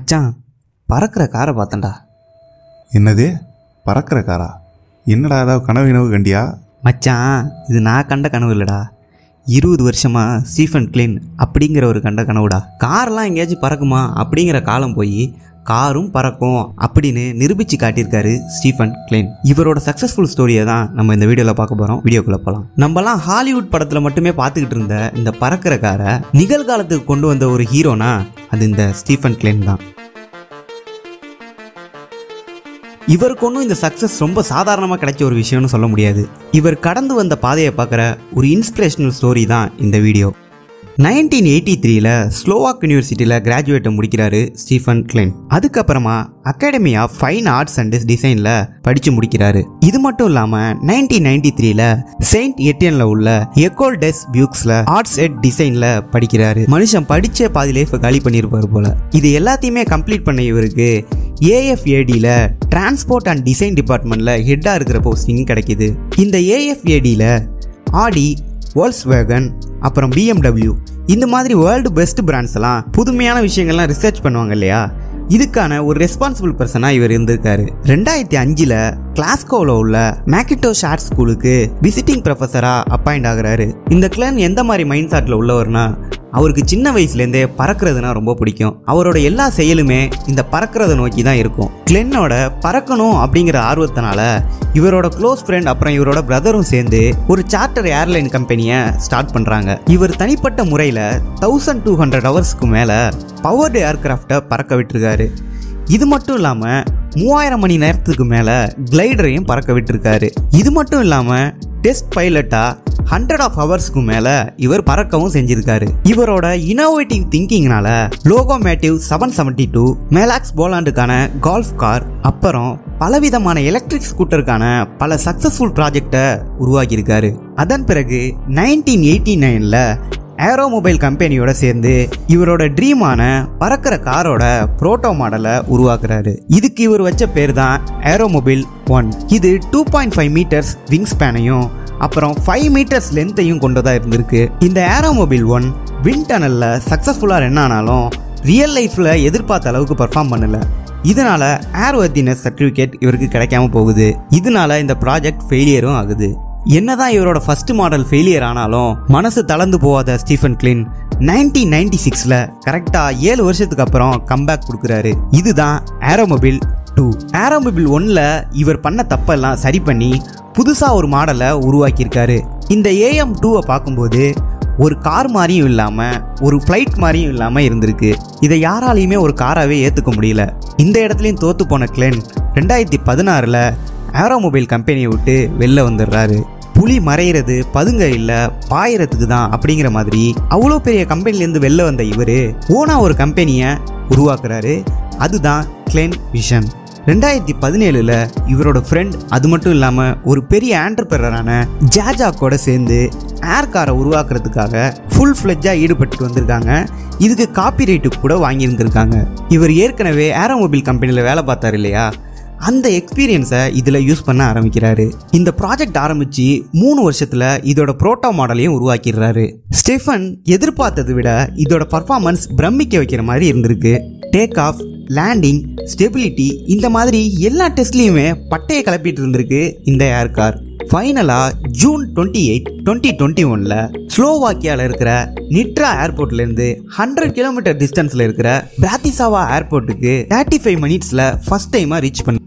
மச்சான் பறக்கிற காரை பார்த்தேன்டா என்னது பறக்கிற காரா என்னடா ஏதாவது கனவு கனவு கண்டியா மச்சான் இது நான் கண்ட கனவு இல்லைடா இருபது வருஷமா ஸ்டீஃபன் கிளின் அப்படிங்கிற ஒரு கண்ட கனவுடா கார்லாம் எங்கேயாச்சும் பறக்குமா அப்படிங்கிற காலம் போய் காரும் பறக்கும் அப்படின்னு நிரூபித்து காட்டியிருக்காரு ஸ்டீஃபன் கிளின் இவரோட சக்ஸஸ்ஃபுல் ஸ்டோரியை தான் நம்ம இந்த வீடியோவில் பார்க்க போகிறோம் வீடியோக்குள்ளே போகலாம் நம்மலாம் ஹாலிவுட் படத்தில் மட்டுமே பார்த்துக்கிட்டு இருந்த இந்த பறக்கிற காரை நிகழ்காலத்துக்கு கொண்டு வந்த ஒரு ஹீரோனா அது இந்த ஸ்டீஃபன் கிளின் தான் இவருக்கு ஒன்றும் இந்த சக்ஸஸ் ரொம்ப சாதாரணமாக கிடைச்ச ஒரு விஷயம்னு சொல்ல முடியாது இவர் கடந்து வந்த பாதையை பார்க்குற ஒரு இன்ஸ்பிரேஷனல் ஸ்டோரி தான் இந்த வீடியோ நைன்டீன் எயிட்டி த்ரீல ஸ்லோவாக் யூனிவர்சிட்டியில் கிராஜுவேட்டை முடிக்கிறாரு ஸ்டீஃபன் கிளென் அதுக்கப்புறமா academy of fine arts and டிசைனில் படித்து முடிக்கிறாரு இது மட்டும் இல்லாமல் நைன்டீன் நைன்டி த்ரீல செயின்ட் எட்டியனில் உள்ள எக்கோல் டெஸ் பியூக்ஸில் ஆர்ட்ஸ் எட் டிசைனில் படிக்கிறாரு மனுஷன் படித்த பாதி லைஃப்பை காலி பண்ணியிருப்பார் போல இது எல்லாத்தையுமே கம்ப்ளீட் பண்ண இவருக்கு ஏஎஃப்ஏடியில் டிரான்ஸ்போர்ட் அண்ட் டிசைன் டிபார்ட்மெண்ட்டில் ஹெட்டாக இருக்கிற போஸ்டிங் கிடைக்கிது இந்த ஏஎஃப்ஏடியில் ஆடி வேர்ல்ஸ் வேகன் அப்புறம் பிஎம்டபிள்யூ இந்த மாதிரி வேர்ல்டு பெஸ்ட் பிராண்ட்ஸ் எல்லாம் புதுமையான விஷயங்கள்லாம் ரிசர்ச் பண்ணுவாங்க இல்லையா இதுக்கான ஒரு ரெஸ்பான்சிபிள் பர்சனாக இவர் இருந்திருக்காரு ரெண்டாயிரத்தி அஞ்சில் கிளாஸ்கோவில் உள்ள மேக்கிட்டோஷ் ஆர்ட் ஸ்கூலுக்கு விசிட்டிங் ப்ரொஃபஸராக அப்பாயிண்ட் ஆகுறாரு இந்த கிளன் எந்த மாதிரி மைண்ட் தாட்டில் உள்ளவர்னா அவருக்கு சின்ன வயசுலேருந்தே பறக்கிறதுனா ரொம்ப பிடிக்கும் அவரோட எல்லா செயலுமே இந்த பறக்கிறத நோக்கி தான் இருக்கும் கிளென்னோட பறக்கணும் அப்படிங்கிற ஆர்வத்தினால இவரோட க்ளோஸ் ஃப்ரெண்ட் அப்புறம் இவரோட பிரதரும் சேர்ந்து ஒரு சார்ட்டர் ஏர்லைன் கம்பெனியை ஸ்டார்ட் பண்ணுறாங்க இவர் தனிப்பட்ட முறையில் தௌசண்ட் டூ ஹண்ட்ரட் ஹவர்ஸ்க்கு மேலே பவர்டு ஏர்கிராஃப்டை பறக்க விட்டுருக்காரு இது மட்டும் இல்லாமல் மூவாயிரம் மணி நேரத்துக்கு மேலே கிளைடரையும் பறக்க விட்டுருக்காரு இது மட்டும் இல்லாமல் டெஸ்ட் பைலட்டாக ஹண்ட்ரட் ஆஃப் ஹவர்ஸ்க்கு மேலே இவர் பறக்கவும் செஞ்சிருக்காரு இவரோட இனோவேட்டிவ் திங்கிங்னால லோகோமேட்டிவ் செவன் செவன்டி டூ மேலாக்ஸ் போலாண்டுக்கான கால்ஃப் கார் அப்புறம் பலவிதமான எலக்ட்ரிக் ஸ்கூட்டருக்கான பல சக்ஸஸ்ஃபுல் ப்ராஜெக்டை உருவாக்கியிருக்காரு அதன் பிறகு நைன்டீன் எயிட்டி நைனில் ஏரோமொபைல் கம்பெனியோட சேர்ந்து இவரோட ட்ரீமான பறக்கிற காரோட புரோட்டோ மாடலை உருவாக்குறாரு இதுக்கு இவர் வச்ச பேர் தான் ஏரோமொபைல் ஒன் இது two point five metres wing ஸ்பேனையும் அப்புறம் ஃபைவ் மீட்டர்ஸ் லென்த்தையும் கொண்டதாக இருந்திருக்கு இந்த ஏரோமொபைல் ஒன் வின் டனலில் சக்ஸஸ்ஃபுல்லாக ரன் ஆனாலும் ரியல் லைஃப்பில் எதிர்பார்த்த அளவுக்கு பர்ஃபார்ம் பண்ணல இதனால ஏர்வர்த்தினஸ் சர்டிஃபிகேட் இவருக்கு கிடைக்காம போகுது இதனால இந்த ப்ராஜெக்ட் ஃபெயிலியரும் ஆகுது என்னதான் இவரோட ஃபர்ஸ்ட் மாடல் ஃபெயிலியர் ஆனாலும் மனசு தளர்ந்து போகாத ஸ்டீஃபன் கிளின் நைன்டீன் நைன்டி சிக்ஸில் கரெக்டாக ஏழு வருஷத்துக்கு அப்புறம் கம்பேக் கொடுக்குறாரு இதுதான் ஏரோமொபைல் டூ ஏரோமொபைல் ஒன்ல இவர் பண்ண தப்பெல்லாம் சரி பண்ணி புதுசாக ஒரு மாடலை உருவாக்கியிருக்காரு இந்த ஏஎம் டூவை பார்க்கும்போது ஒரு கார் மாதிரியும் இல்லாமல் ஒரு ஃப்ளைட் மாதிரியும் இல்லாமல் இருந்திருக்கு இதை யாராலையுமே ஒரு காராகவே ஏற்றுக்க முடியல இந்த இடத்துலையும் தோத்து போன கிளென் ரெண்டாயிரத்தி பதினாறில் ஏரோமொபைல் கம்பெனியை விட்டு வெளில வந்துடுறாரு புலி மறையிறது பதுங்க இல்லை பாயறதுக்கு தான் அப்படிங்கிற மாதிரி அவ்வளோ பெரிய கம்பெனிலேருந்து வெளில வந்த இவர் ஓனாக ஒரு கம்பெனியை உருவாக்குறாரு அதுதான் கிளென் விஷன் ரெண்டாயிரத்தி பதினேழில் இவரோட ஃப்ரெண்ட் அது மட்டும் இல்லாமல் ஒரு பெரிய ஆண்டர்பிரரான ஜாஜாக்கோட சேர்ந்து ஏர் காரை உருவாக்குறதுக்காக ஃபுல் ஃப்ளெஜ்ஜாக ஈடுபட்டு வந்திருக்காங்க இதுக்கு காப்பிரைட்டு கூட வாங்கியிருந்திருக்காங்க இவர் ஏற்கனவே ஏரோமொபைல் கம்பெனியில் வேலை பார்த்தார் இல்லையா அந்த எக்ஸ்பீரியன்ஸை இதில் யூஸ் பண்ண ஆரம்பிக்கிறாரு இந்த ப்ராஜெக்ட் ஆரம்பித்து மூணு வருஷத்தில் இதோட ப்ரோட்டோ மாடலையும் உருவாக்கிடுறாரு ஸ்டெஃபன் எதிர்பார்த்ததை விட இதோட பர்ஃபார்மன்ஸ் பிரமிக்க வைக்கிற மாதிரி இருந்திருக்கு டேக் ஆஃப் லேண்டிங் ஸ்டெபிலிட்டி இந்த மாதிரி எல்லா டெஸ்ட்லேயுமே பட்டையை கிளப்பிட்டு இருந்திருக்கு இந்த ஏர் கார் ஃபைனலாக June twenty eight twenty twenty ஒனில் ஸ்லோவாக்கியாவில் இருக்கிற நிட்ரா ஏர்போர்ட்லேருந்து ஹண்ட்ரட் கிலோமீட்டர் டிஸ்டன்ஸில் இருக்கிற பிராத்திசாவா ஏர்போர்ட்டுக்கு தேர்ட்டி ஃபைவ் மினிட்ஸில் ஃபஸ்ட் டைமாக ரீச் பண்ண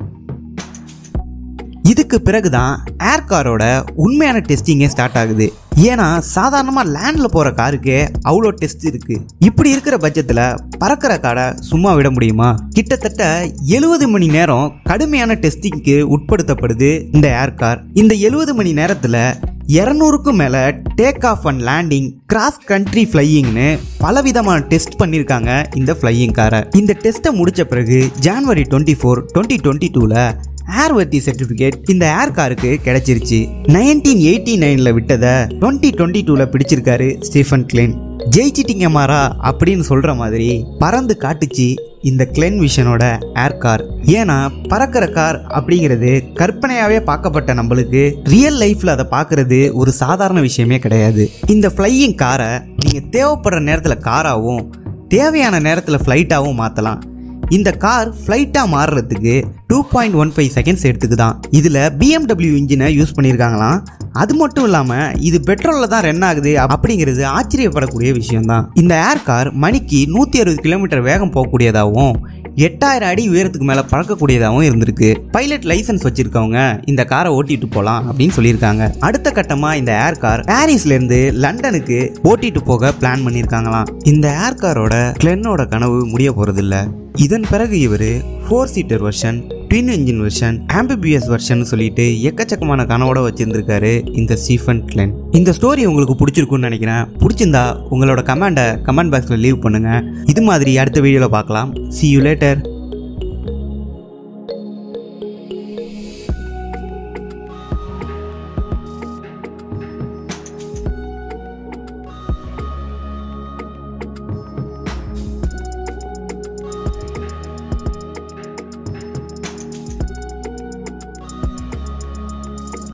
இதுக்கு பிறகுதான் ஏர் காரோட உண்மையான டெஸ்டிங்கே ஸ்டார்ட் ஆகுது ஏன்னா சாதாரணமாக லேண்டில் போகிற காருக்கு அவ்வளோ டெஸ்ட் இருக்கு இப்படி இருக்கிற பட்சத்தில் பறக்கிற காரை சும்மா விட முடியுமா கிட்டத்தட்ட எழுபது மணி நேரம் கடுமையான டெஸ்டிங்க்கு உட்படுத்தப்படுது இந்த ஏர் கார் இந்த எழுபது மணி நேரத்தில் இரநூறுக்கும் மேலே take off and landing cross country ஃப்ளையிங்னு பலவிதமான டெஸ்ட் பண்ணியிருக்காங்க இந்த ஃப்ளையிங் காரை இந்த டெஸ்ட்டை முடிச்ச பிறகு January twenty four twenty twenty டூவில் ஏர்வர்த்தி சர்டிஃபிகேட் இந்த ஏர் காருக்கு கிடைச்சிருச்சு நைன்டீன் எயிட்டி நைனில் விட்டதை டுவெண்ட்டி டுவெண்ட்டி டூவில் பிடிச்சிருக்காரு ஸ்டீஃபன் கிளென் ஜெயிச்சிட்டிங்க மாறா அப்படின்னு சொல்கிற மாதிரி பறந்து காட்டுச்சு இந்த கிளென் விஷனோட ஏர் கார் ஏன்னா பறக்கிற கார் அப்படிங்கிறது கற்பனையாகவே பார்க்கப்பட்ட நம்மளுக்கு ரியல் லைஃப்பில் அதை பார்க்கறது ஒரு சாதாரண விஷயமே கிடையாது இந்த ஃப்ளையிங் காரை நீங்கள் தேவைப்படுற நேரத்தில் காராகவும் தேவையான நேரத்தில் ஃப்ளைட்டாகவும் மாற்றலாம் இந்த கார் ஃப்ளைட்டாக மாறுறதுக்கு two point one five seconds எடுத்துக்குதான் இதில் பிஎம்டபிள்யூ இன்ஜினை யூஸ் பண்ணியிருக்காங்களாம் அது மட்டும் இல்லாமல் இது பெட்ரோலில் தான் ரன் ஆகுது அப்படிங்கிறது ஆச்சரியப்படக்கூடிய விஷயம்தான் இந்த ஏர் கார் மணிக்கு நூற்றி அறுபது கிலோமீட்டர் வேகம் போகக்கூடியதாகவும் எட்டாயிரம் அடி உயரத்துக்கு மேலே பறக்கக்கூடியதாகவும் இருந்திருக்கு பைலட் லைசன்ஸ் வச்சிருக்கவங்க இந்த காரை ஓட்டிட்டு போகலாம் அப்படின்னு சொல்லியிருக்காங்க அடுத்த கட்டமாக இந்த ஏர் கார் பாரிஸ்லேருந்து லண்டனுக்கு ஓட்டிட்டு போக பிளான் பண்ணியிருக்காங்களாம் இந்த ஏர் காரோட கிளென்னோட கனவு முடிய போகிறதில்ல இதன் பிறகு இவர் four seater version twin engine version amphibious version சொல்லிட்டு எக்கச்சக்கமான கனவோட வச்சிருந்திருக்காரு இந்த ஸ்டீஃபன் கிளென் இந்த ஸ்டோரி உங்களுக்கு பிடிச்சிருக்குன்னு நினைக்கிறேன் பிடிச்சிருந்தா உங்களோட கமெண்டை கமெண்ட் பாக்ஸில் லீவ் பண்ணுங்க இது மாதிரி அடுத்த வீடியோவில் பார்க்கலாம் see you later